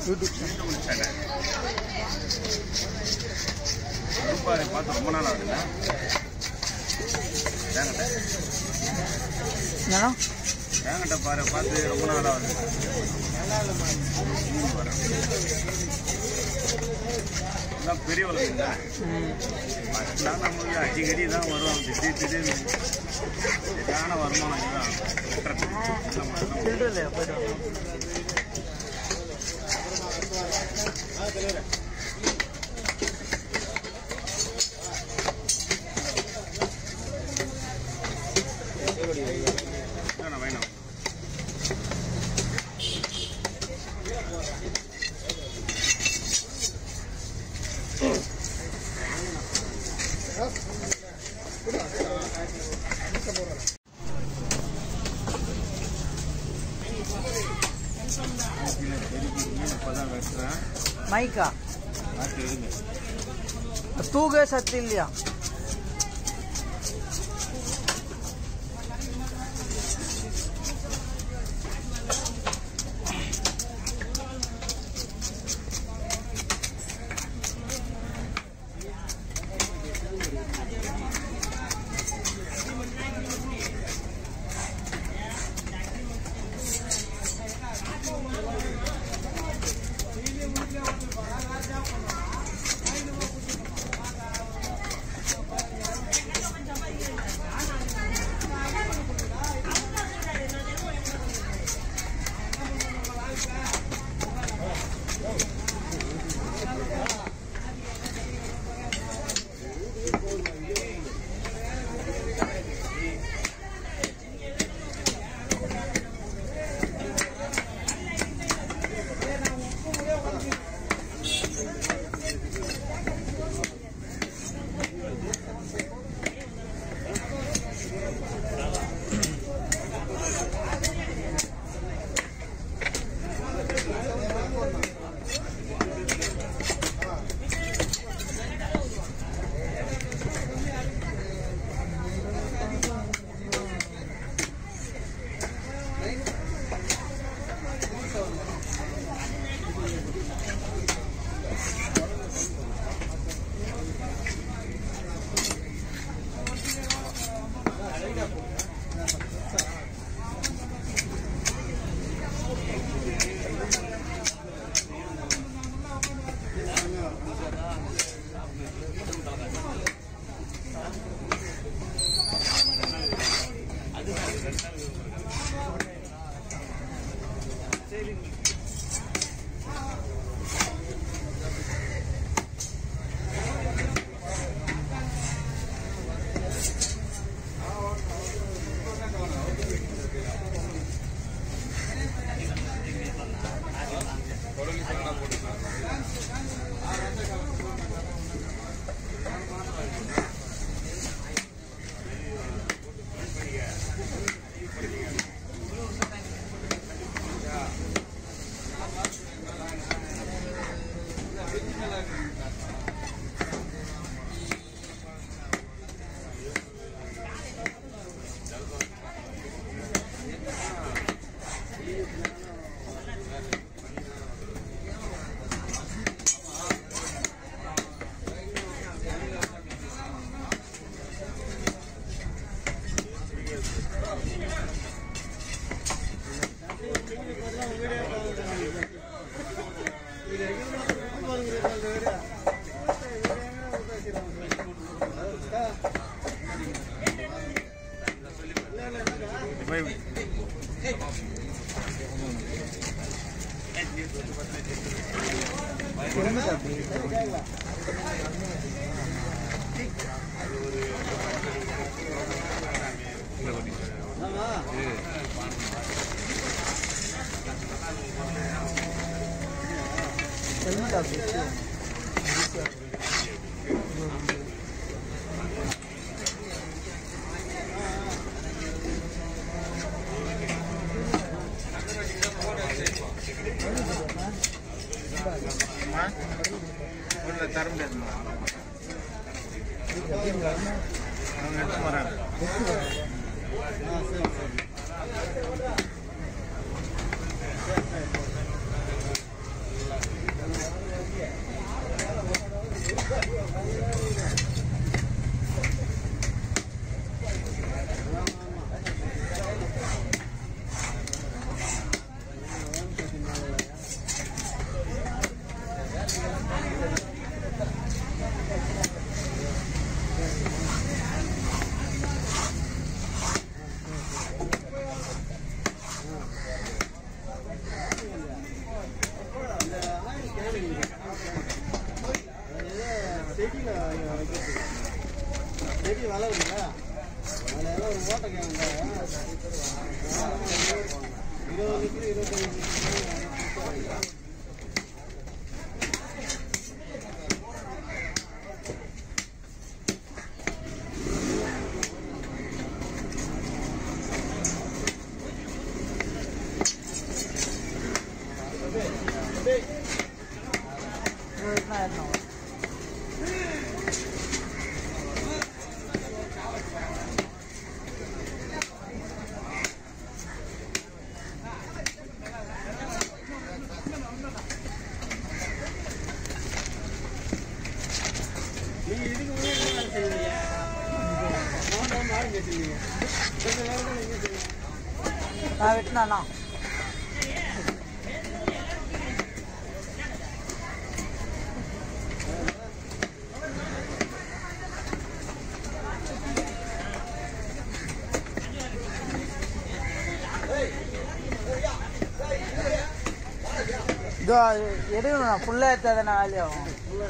YouTube channel YouTube channel பாரு பார்த்து ரொம்ப நாள் ஆகுதுல்ல தேங்கட்ட என்னன்னா தேங்கட்ட பாரு பார்த்து ரொம்ப நாள் ஆகுது எல்லாம் பெரிய வளர்க்குங்க ஃபஸ்ட்லாம் நமக்கு அடிக்கடி தான் வரும் திடீர் திடீர்னு சரியான வருமானம் இதுதான் வெட்டுறதுக்கு. நம்ம எல்லாம் சில்லற இல்லையா போயிட்டு வாங்க. வேணாம் வேணாம் இப்போதான் வெட்டுறேன் மைக்கா நாட்டு இருங்க தூக சத்து இல்லையா போய் ஹெல்மெட் ஆஃப் உள்ள தர முடியாதுமா அவங்க எடுத்து வராங்க செடி வளருதுல்ல அதுல ஏதோ ஒரு ஓட்டை கேங்க இருபது லிட்டர் இருபத்தஞ்சு லிட்டர் இருபதுனா இரநூறு நீங்க இதுக்கு முன்னாடி என்ன வேலை செய்வீங்க மாவட்டம் மாடு கட்டிருந்தீங்க கொஞ்ச நேரம் தான் நீங்க செய்வீங்க நான் வெட்டினாண்ணா இதோ அது எடுக்கணும் ஃபுல்லாக எடுத்தாதானே வேலையாகும்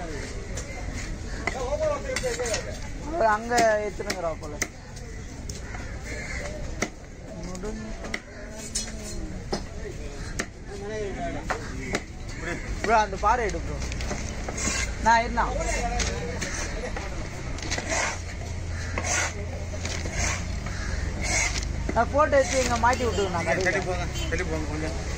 அவர் அங்கே எடுத்துனுங்கிறா போல முடிஞ்சு ப்ரோ அந்த பாறை எடு ப்ரோ நான் இருந்தா நான் போட்டோ எடுத்து இங்கே மாட்டி விட்டுருந்தேன் தள்ளி கடையில் போங்க தள்ளி போங்க கொஞ்சம்